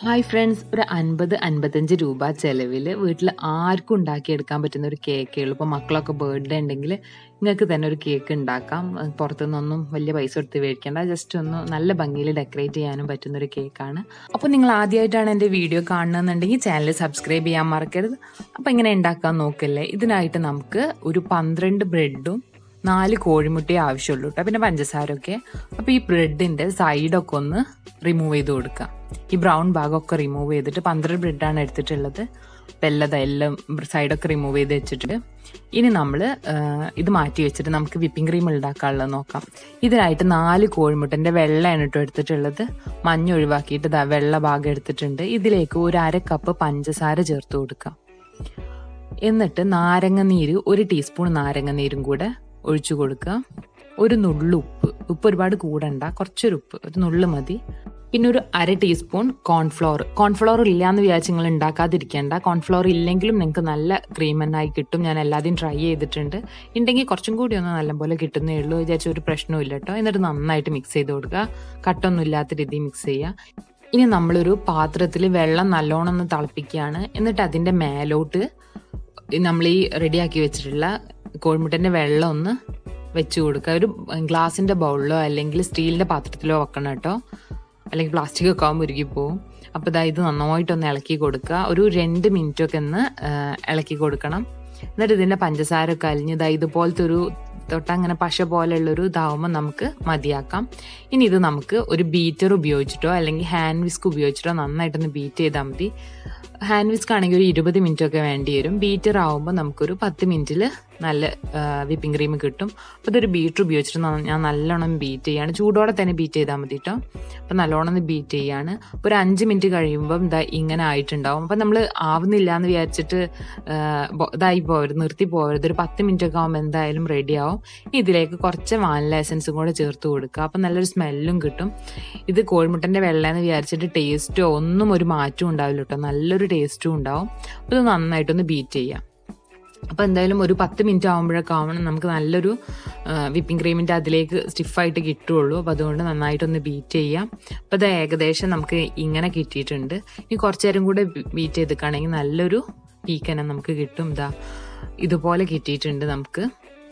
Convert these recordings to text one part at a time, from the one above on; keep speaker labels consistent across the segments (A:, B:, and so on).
A: hi friends ഒരു അൻപത് അൻപത്തഞ്ച് രൂപ ചെലവിൽ വീട്ടിൽ ആർക്കും ഉണ്ടാക്കിയെടുക്കാൻ പറ്റുന്ന ഒരു കേക്കേ ഉള്ളൂ ഇപ്പോൾ മക്കളൊക്കെ ബർത്ത്ഡേ ഉണ്ടെങ്കിൽ നിങ്ങൾക്ക് തന്നെ ഒരു കേക്ക് ഉണ്ടാക്കാം അത് പുറത്തുനിന്നൊന്നും വലിയ പൈസ കൊടുത്ത് മേടിക്കേണ്ട ജസ്റ്റ് ഒന്ന് നല്ല ഭംഗിയിൽ ഡെക്കറേറ്റ് ചെയ്യാനും പറ്റുന്ന ഒരു കേക്കാണ് അപ്പോൾ നിങ്ങൾ ആദ്യമായിട്ടാണ് എൻ്റെ വീഡിയോ കാണുന്നതെന്നുണ്ടെങ്കിൽ ചാനൽ സബ്സ്ക്രൈബ് ചെയ്യാൻ മറക്കരുത് അപ്പോൾ ഇങ്ങനെ ഉണ്ടാക്കാൻ നോക്കല്ലേ ഇതിനായിട്ട് നമുക്ക് ഒരു പന്ത്രണ്ട് ബ്രെഡും നാല് കോഴിമുട്ടയെ ആവശ്യമുള്ളൂ കേട്ടോ പിന്നെ പഞ്ചസാരയൊക്കെ അപ്പോൾ ഈ ബ്രെഡിൻ്റെ സൈഡൊക്കെ ഒന്ന് റിമൂവ് ചെയ്ത് കൊടുക്കാം ഈ ബ്രൗൺ ഭാഗമൊക്കെ റിമൂവ് ചെയ്തിട്ട് പന്ത്രണ്ട് ബ്രെഡാണ് എടുത്തിട്ടുള്ളത് അപ്പം എല്ലാം എല്ലാം സൈഡൊക്കെ റിമൂവ് ചെയ്ത് വെച്ചിട്ട് ഇനി നമ്മൾ ഇത് മാറ്റി വെച്ചിട്ട് നമുക്ക് വിപ്പിംഗ് ക്രീം ഉണ്ടാക്കാനുള്ളത് നോക്കാം ഇതിനായിട്ട് നാല് കോഴിമുട്ടൻ്റെ വെള്ളയാണ് കേട്ടോ എടുത്തിട്ടുള്ളത് മഞ്ഞ ഒഴിവാക്കിയിട്ട് ദാ വെള്ള ഭാഗം എടുത്തിട്ടുണ്ട് ഇതിലേക്ക് ഒരു അര കപ്പ് പഞ്ചസാര ചേർത്ത് കൊടുക്കാം എന്നിട്ട് നാരങ്ങ നീര് ഒരു ടീസ്പൂൺ നാരങ്ങ നീരും കൂടെ ഒഴിച്ചു കൊടുക്കുക ഒരു നുള്ളു ഉപ്പ് ഉപ്പ് ഒരുപാട് കൂടണ്ട കുറച്ചൊരു ഉപ്പ് ഒരു നുള്ളു മതി പിന്നെ ഒരു അര ടീസ്പൂൺ കോൺഫ്ലോർ കോൺഫ്ലോർ ഇല്ലാന്ന് വിചാരിച്ച് നിങ്ങൾ ഉണ്ടാക്കാതിരിക്കേണ്ട കോൺഫ്ലോർ ഇല്ലെങ്കിലും നിങ്ങൾക്ക് നല്ല ക്രീം എന്നായി കിട്ടും ഞാൻ എല്ലാതെയും ട്രൈ ചെയ്തിട്ടുണ്ട് ഉണ്ടെങ്കിൽ കുറച്ചും കൂടി ഒന്ന് നല്ലപോലെ കിട്ടുന്നേ ഉള്ളൂ വിചാരിച്ച ഒരു പ്രശ്നവും ഇല്ല കേട്ടോ എന്നിട്ട് നന്നായിട്ട് മിക്സ് ചെയ്ത് കൊടുക്കുക കട്ടൊന്നും ഇല്ലാത്ത രീതിയിൽ മിക്സ് ചെയ്യുക ഇനി നമ്മളൊരു പാത്രത്തിൽ വെള്ളം നല്ലോണം ഒന്ന് തിളപ്പിക്കുകയാണ് എന്നിട്ട് അതിൻ്റെ മേലോട്ട് നമ്മൾ ഈ റെഡിയാക്കി വെച്ചിട്ടുള്ള കോഴിമുട്ടൻ്റെ വെള്ളം ഒന്ന് വെച്ച് കൊടുക്കുക ഒരു ഗ്ലാസിൻ്റെ ബൗളിലോ അല്ലെങ്കിൽ സ്റ്റീലിൻ്റെ പാത്രത്തിലോ വെക്കണം കേട്ടോ അല്ലെങ്കിൽ പ്ലാസ്റ്റിക് ഒക്കെ ആകുമ്പോൾ ഉരുകിപ്പോവും അപ്പോൾ ഇതാ ഇത് നന്നായിട്ടൊന്ന് ഇളക്കി കൊടുക്കുക ഒരു രണ്ട് മിനിറ്റൊക്കെ ഒന്ന് ഇളക്കി കൊടുക്കണം എന്നിട്ട് ഇതിൻ്റെ പഞ്ചസാര ഒക്കെ അലിഞ്ഞ് ഇതാ ഇതുപോലത്തെ ഒരു തൊട്ടങ്ങനെ പശ പോലെയുള്ളൊരു ഇതാവുമ്പോൾ നമുക്ക് മതിയാക്കാം ഇനി ഇത് നമുക്ക് ഒരു ബീറ്റർ ഉപയോഗിച്ചിട്ടോ അല്ലെങ്കിൽ ഹാൻഡ് വിസ്ക് ഉപയോഗിച്ചിട്ടോ നന്നായിട്ടൊന്ന് ബീറ്റ് ചെയ്താൽ മതി ഹാൻഡ് വിസ്ക് ആണെങ്കിൽ ഒരു ഇരുപത് മിനിറ്റ് ഒക്കെ വേണ്ടി വരും ബീറ്റർ ആവുമ്പോൾ നമുക്കൊരു പത്ത് മിനിറ്റിൽ നല്ല വിപ്പിംഗ് ക്രീം കിട്ടും അപ്പോൾ ഇതൊരു ബീറ്റർ ഉപയോഗിച്ചിട്ട് ഞാൻ നല്ലോണം ബീറ്റ് ചെയ്യാണ് ചൂടോടെ തന്നെ ബീറ്റ് ചെയ്താൽ മതി കേട്ടോ അപ്പോൾ നല്ലോണം ഒന്ന് ബീറ്റ് ചെയ്യാണ് അപ്പോൾ ഒരു അഞ്ച് മിനിറ്റ് കഴിയുമ്പം ഇതാ ഇങ്ങനെ ആയിട്ടുണ്ടാവും അപ്പോൾ നമ്മൾ ആവുന്നില്ല എന്ന് വിചാരിച്ചിട്ട് ഇതായി പോകരുത് നിർത്തി പോകരുത് ഒരു പത്ത് മിനിറ്റ് ഒക്കെ ആകുമ്പോൾ എന്തായാലും റെഡി ആവും ഇതിലേക്ക് കുറച്ച് വാനില എസൻസും കൂടെ ചേർത്ത് കൊടുക്കുക അപ്പം നല്ലൊരു സ്മെല്ലും കിട്ടും ഇത് കോഴിമുട്ടൻ്റെ വെള്ളം എന്ന് വിചാരിച്ചിട്ട് ടേസ്റ്റോ ഒന്നും ഒരു മാറ്റവും ഉണ്ടാവില്ല കേട്ടോ നല്ലൊരു ടേസ്റ്റും ഉണ്ടാവും അപ്പോൾ ഇത് നന്നായിട്ടൊന്ന് ബീറ്റ് ചെയ്യാം അപ്പോൾ എന്തായാലും ഒരു പത്ത് മിനിറ്റ് ആകുമ്പോഴൊക്കെ ആവണം നമുക്ക് നല്ലൊരു വിപ്പിംഗ് ക്രീമിൻ്റെ അതിലേക്ക് സ്റ്റിഫായിട്ട് കിട്ടുള്ളൂ അപ്പോൾ അതുകൊണ്ട് നന്നായിട്ടൊന്ന് ബീറ്റ് ചെയ്യാം അപ്പോൾ ഇത് ഏകദേശം നമുക്ക് ഇങ്ങനെ കിട്ടിയിട്ടുണ്ട് ഇനി കുറച്ച് നേരം കൂടെ ബീറ്റ് ചെയ്തിട്ടാണെങ്കിൽ നല്ലൊരു പീക്കനെ നമുക്ക് കിട്ടും ഇതാ ഇതുപോലെ കിട്ടിയിട്ടുണ്ട് നമുക്ക്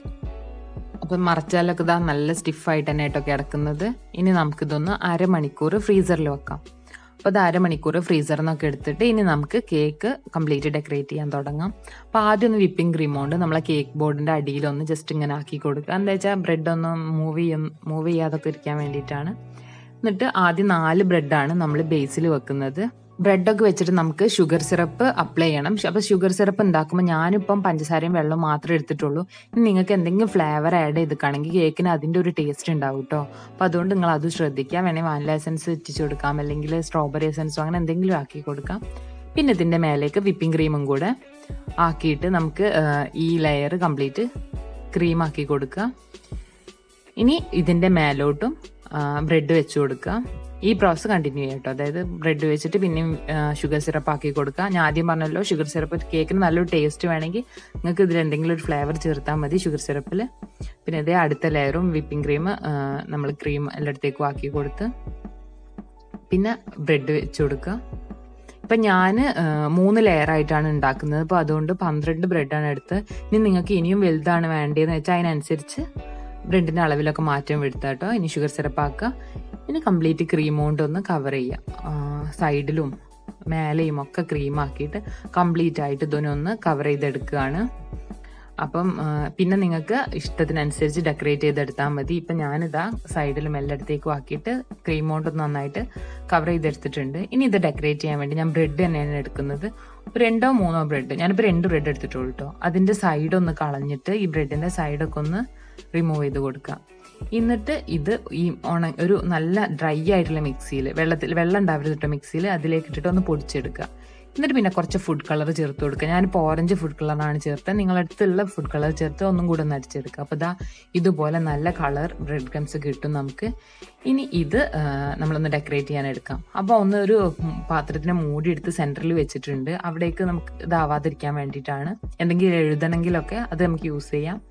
A: അപ്പം മറച്ചാലൊക്കെ ഇതാ നല്ല സ്റ്റിഫായിട്ട് തന്നെ ആയിട്ടോ കിടക്കുന്നത് ഇനി നമുക്കിതൊന്ന് അരമണിക്കൂർ ഫ്രീസറിൽ വെക്കാം അപ്പോൾ അത് അരമണിക്കൂർ ഫ്രീസറിൽ നിന്നൊക്കെ എടുത്തിട്ട് ഇനി നമുക്ക് കേക്ക് കംപ്ലീറ്റ് ഡെക്കറേറ്റ് ചെയ്യാൻ തുടങ്ങാം അപ്പോൾ ആദ്യം ഒന്ന് വിപ്പിംഗ് ക്രീം കൊണ്ട് നമ്മളെ കേക്ക് ബോർഡിൻ്റെ അടിയിലൊന്ന് ജസ്റ്റ് ഇങ്ങനെ ആക്കി കൊടുക്കുക എന്താ വെച്ചാൽ ബ്രെഡ് ഒന്ന് മൂവ് ചെയ്യും മൂവ് ചെയ്യാതൊക്കെ ഇരിക്കാൻ വേണ്ടിയിട്ടാണ് എന്നിട്ട് ആദ്യം നാല് ബ്രെഡാണ് നമ്മൾ ബേസിൽ വെക്കുന്നത് ബ്രെഡൊക്കെ വെച്ചിട്ട് നമുക്ക് ഷുഗർ സിറപ്പ് അപ്ലൈ ചെയ്യണം അപ്പോൾ ഷുഗർ സിറപ്പ് ഉണ്ടാക്കുമ്പോൾ ഞാനിപ്പം പഞ്ചസാരയും വെള്ളവും മാത്രമേ എടുത്തിട്ടുള്ളൂ ഇനി നിങ്ങൾക്ക് എന്തെങ്കിലും ഫ്ലേവർ ആഡ് ചെയ്തിട്ടാണെങ്കിൽ കേക്കിന് അതിൻ്റെ ഒരു ടേസ്റ്റ് ഉണ്ടാവും കേട്ടോ അപ്പോൾ അതുകൊണ്ട് നിങ്ങൾ അത് ശ്രദ്ധിക്കുക വേണമെങ്കിൽ വാനില എസൻസ് എത്തിച്ചു കൊടുക്കാം അല്ലെങ്കിൽ സ്ട്രോബെറി എസൻസോ അങ്ങനെ എന്തെങ്കിലും ആക്കി കൊടുക്കാം പിന്നെ ഇതിൻ്റെ മേലേക്ക് വിപ്പിംഗ് ക്രീമും കൂടെ ആക്കിയിട്ട് നമുക്ക് ഈ ലെയർ കംപ്ലീറ്റ് ക്രീം ആക്കി കൊടുക്കുക ഇനി ഇതിൻ്റെ മേലോട്ടും ബ്രെഡ് വെച്ച് കൊടുക്കുക ഈ പ്രോസസ്സ് കണ്ടിന്യൂ ചെയ്യാം കേട്ടോ അതായത് ബ്രെഡ് വെച്ചിട്ട് പിന്നെയും ഷുഗർ സിറപ്പ് ആക്കി കൊടുക്കുക ഞാൻ ആദ്യം പറഞ്ഞല്ലോ ഷുഗർ സിറപ്പ് കേക്കിന് നല്ലൊരു ടേസ്റ്റ് വേണമെങ്കിൽ നിങ്ങൾക്ക് ഇതിൽ എന്തെങ്കിലും ഒരു ഫ്ലേവർ ചേർത്താൽ മതി ഷുഗർ സിറപ്പിൽ പിന്നെ ഇതേ അടുത്ത ലെയറും വിപ്പിംഗ് ക്രീം നമ്മൾ ക്രീം എല്ലായിടത്തേക്കും ആക്കി കൊടുത്ത് പിന്നെ ബ്രെഡ് വെച്ച് കൊടുക്കുക ഇപ്പം ഞാൻ മൂന്ന് ലെയർ ആയിട്ടാണ് ഉണ്ടാക്കുന്നത് അപ്പോൾ അതുകൊണ്ട് പന്ത്രണ്ട് ബ്രെഡാണ് എടുത്ത് ഇനി നിങ്ങൾക്ക് ഇനിയും വലുതാണ് വേണ്ടതെന്ന് വെച്ചാൽ അതിനനുസരിച്ച് ബ്രെഡിൻ്റെ അളവിലൊക്കെ മാറ്റം വരുത്താം കേട്ടോ ഇനി ഷുഗർ സിറപ്പ് ആക്കുക ഇനി കംപ്ലീറ്റ് ക്രീം കൊണ്ട് ഒന്ന് കവർ ചെയ്യുക സൈഡിലും മേലെയും ഒക്കെ ക്രീം ആക്കിയിട്ട് കംപ്ലീറ്റ് ആയിട്ട് ഇതിനൊന്ന് കവർ ചെയ്തെടുക്കുകയാണ് അപ്പം പിന്നെ നിങ്ങൾക്ക് ഇഷ്ടത്തിനനുസരിച്ച് ഡെക്കറേറ്റ് ചെയ്തെടുത്താൽ മതി ഇപ്പം ഞാനിതാ സൈഡിലും എല്ലായിടത്തേക്കും ആക്കിയിട്ട് ക്രീം കൊണ്ട് നന്നായിട്ട് കവർ ചെയ്തെടുത്തിട്ടുണ്ട് ഇനി ഇത് ഡെക്കറേറ്റ് ചെയ്യാൻ വേണ്ടി ഞാൻ ബ്രെഡ് തന്നെയാണ് എടുക്കുന്നത് രണ്ടോ മൂന്നോ ബ്രെഡ് ഞാനിപ്പോൾ രണ്ട് ബ്രെഡ് എടുത്തിട്ടുള്ളൂ കേട്ടോ അതിൻ്റെ സൈഡ് ഒന്ന് കളഞ്ഞിട്ട് ഈ ബ്രെഡിൻ്റെ സൈഡൊക്കെ ഒന്ന് റിമൂവ് ചെയ്ത് കൊടുക്കുക എന്നിട്ട് ഇത് ഈ ഉണ ഒരു നല്ല ഡ്രൈ ആയിട്ടുള്ള മിക്സിയിൽ വെള്ളത്തിൽ വെള്ളം ഉണ്ടാവരുത് കേട്ടോ മിക്സിയിൽ അതിലേക്ക് ഇട്ടിട്ട് ഒന്ന് പൊടിച്ചെടുക്കുക എന്നിട്ട് പിന്നെ കുറച്ച് ഫുഡ് കളർ ചേർത്ത് കൊടുക്കുക ഞാനിപ്പോൾ ഓറഞ്ച് ഫുഡ് കളറാണ് ചേർത്തത് നിങ്ങളടുത്തുള്ള ഫുഡ് കളർ ചേർത്ത് ഒന്നും കൂടെ ഒന്ന് അടിച്ചെടുക്കുക അപ്പോൾ ഇതാ ഇതുപോലെ നല്ല കളർ ബ്രെഡ് ക്രംസ് കിട്ടും നമുക്ക് ഇനി ഇത് നമ്മളൊന്ന് ഡെക്കറേറ്റ് ചെയ്യാൻ എടുക്കാം അപ്പോൾ ഒന്ന് ഒരു പാത്രത്തിന് മൂടി എടുത്ത് സെൻറ്ററിൽ വെച്ചിട്ടുണ്ട് അവിടേക്ക് നമുക്ക് ഇതാവാതിരിക്കാൻ വേണ്ടിയിട്ടാണ് എന്തെങ്കിലും എഴുതണമെങ്കിലൊക്കെ അത് നമുക്ക് യൂസ് ചെയ്യാം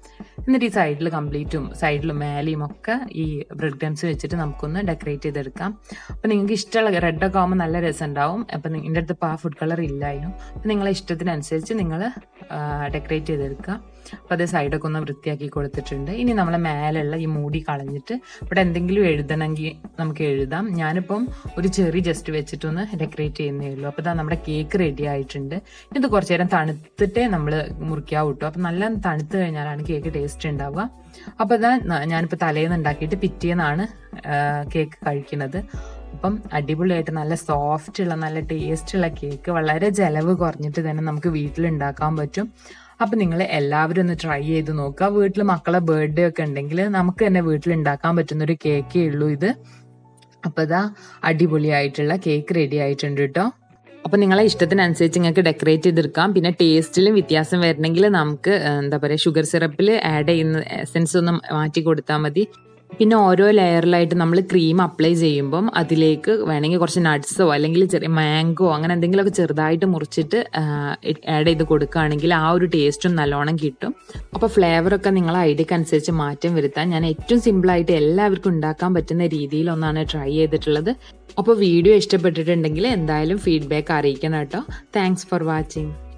A: എന്നിട്ട് ഈ സൈഡിൽ കംപ്ലീറ്റും സൈഡിലും മേലെയും ഒക്കെ ഈ ബ്രെഡ് ക്രംസ് വെച്ചിട്ട് നമുക്കൊന്ന് ഡെക്കറേറ്റ് ചെയ്തെടുക്കാം അപ്പം നിങ്ങൾക്ക് ഇഷ്ടമുള്ള റെഡൊക്കെ ആകുമ്പോൾ നല്ല രസം ഉണ്ടാവും അപ്പം നിങ്ങളുടെ അടുത്ത് ഇപ്പോൾ ആ ഫുഡ് കളർ ഇല്ലായിരുന്നു അപ്പം നിങ്ങളെ ഇഷ്ടത്തിനനുസരിച്ച് നിങ്ങൾ ഡെക്കറേറ്റ് ചെയ്തെടുക്കുക അപ്പോൾ അത് സൈഡൊക്കെ ഒന്ന് വൃത്തിയാക്കി കൊടുത്തിട്ടുണ്ട് ഇനി നമ്മളെ മേലുള്ള ഈ മൂടി കളഞ്ഞിട്ട് ഇവിടെ എന്തെങ്കിലും എഴുതണമെങ്കിൽ നമുക്ക് എഴുതാം ഞാനിപ്പം ഒരു ചെറി ജസ്റ്റ് വെച്ചിട്ടൊന്ന് ഡെക്കറേറ്റ് ചെയ്യുന്നേ ഉള്ളൂ അപ്പോൾ ഇതാ നമ്മുടെ കേക്ക് റെഡി ആയിട്ടുണ്ട് ഇത് കുറച്ച് നേരം തണുത്തിട്ടേ നമ്മൾ മുറിക്കാവൂ കേട്ടോ അപ്പം നല്ല തണുത്ത് കഴിഞ്ഞാലാണ് കേക്ക് ടേസ്റ്റ് ഉണ്ടാവുക അപ്പോൾ ഇതാ ന- ഞാനിപ്പോൾ തലേന്ന് ഉണ്ടാക്കിയിട്ട് പിറ്റേന്നാണ് കേക്ക് കഴിക്കുന്നത് അപ്പം അടിപൊളിയായിട്ട് നല്ല സോഫ്റ്റ് ഉള്ള നല്ല ടേസ്റ്റ് ഉള്ള കേക്ക് വളരെ ചെലവ് കുറഞ്ഞിട്ട് തന്നെ നമുക്ക് വീട്ടിൽ ഉണ്ടാക്കാൻ പറ്റും അപ്പം നിങ്ങൾ എല്ലാവരും ഒന്ന് ട്രൈ ചെയ്ത് നോക്കുക വീട്ടിൽ മക്കളെ ബർത്ത്ഡേ ഒക്കെ ഉണ്ടെങ്കിൽ നമുക്ക് തന്നെ വീട്ടിൽ ഉണ്ടാക്കാൻ പറ്റുന്ന ഒരു കേക്കേ ഉള്ളൂ ഇത് അപ്പോൾ ഇതാ അടിപൊളിയായിട്ടുള്ള കേക്ക് റെഡി ആയിട്ടുണ്ട് കേട്ടോ അപ്പൊ നിങ്ങളെ ഇഷ്ടത്തിനനുസരിച്ച് നിങ്ങൾക്ക് ഡെക്കറേറ്റ് ചെയ്തെടുക്കാം പിന്നെ ടേസ്റ്റിലും വ്യത്യാസം വരണമെങ്കിൽ നമുക്ക് ഏഹ്, എന്താ പറയുക ഷുഗർ സിറപ്പിൽ ആഡ് ചെയ്യുന്ന എസൻസ് ഒന്ന് മാറ്റി കൊടുത്താൽ മതി പിന്നെ ഓരോ ലെയറിലായിട്ട് നമ്മൾ ക്രീം അപ്ലൈ ചെയ്യുമ്പം അതിലേക്ക് വേണമെങ്കിൽ കുറച്ച് നട്ട്സോ അല്ലെങ്കിൽ ചെറിയ മാംഗോ അങ്ങനെ എന്തെങ്കിലുമൊക്കെ ചെറുതായിട്ട് മുറിച്ചിട്ട് ആഡ് ചെയ്ത് കൊടുക്കുകയാണെങ്കിൽ ആ ഒരു ടേസ്റ്റും നല്ലോണം കിട്ടും അപ്പോൾ ഫ്ലേവറൊക്കെ നിങ്ങളെ ഐഡിയക്ക് അനുസരിച്ച് മാറ്റം വരുത്താൻ ഞാൻ ഏറ്റവും സിമ്പിളായിട്ട് എല്ലാവർക്കും ഉണ്ടാക്കാൻ പറ്റുന്ന രീതിയിൽ ഒന്നാണ് ട്രൈ ചെയ്തിട്ടുള്ളത് അപ്പോൾ വീഡിയോ ഇഷ്ടപ്പെട്ടിട്ടുണ്ടെങ്കിൽ എന്തായാലും ഫീഡ്ബാക്ക് അറിയിക്കണം കേട്ടോ താങ്ക്സ് ഫോർ വാച്ചിങ്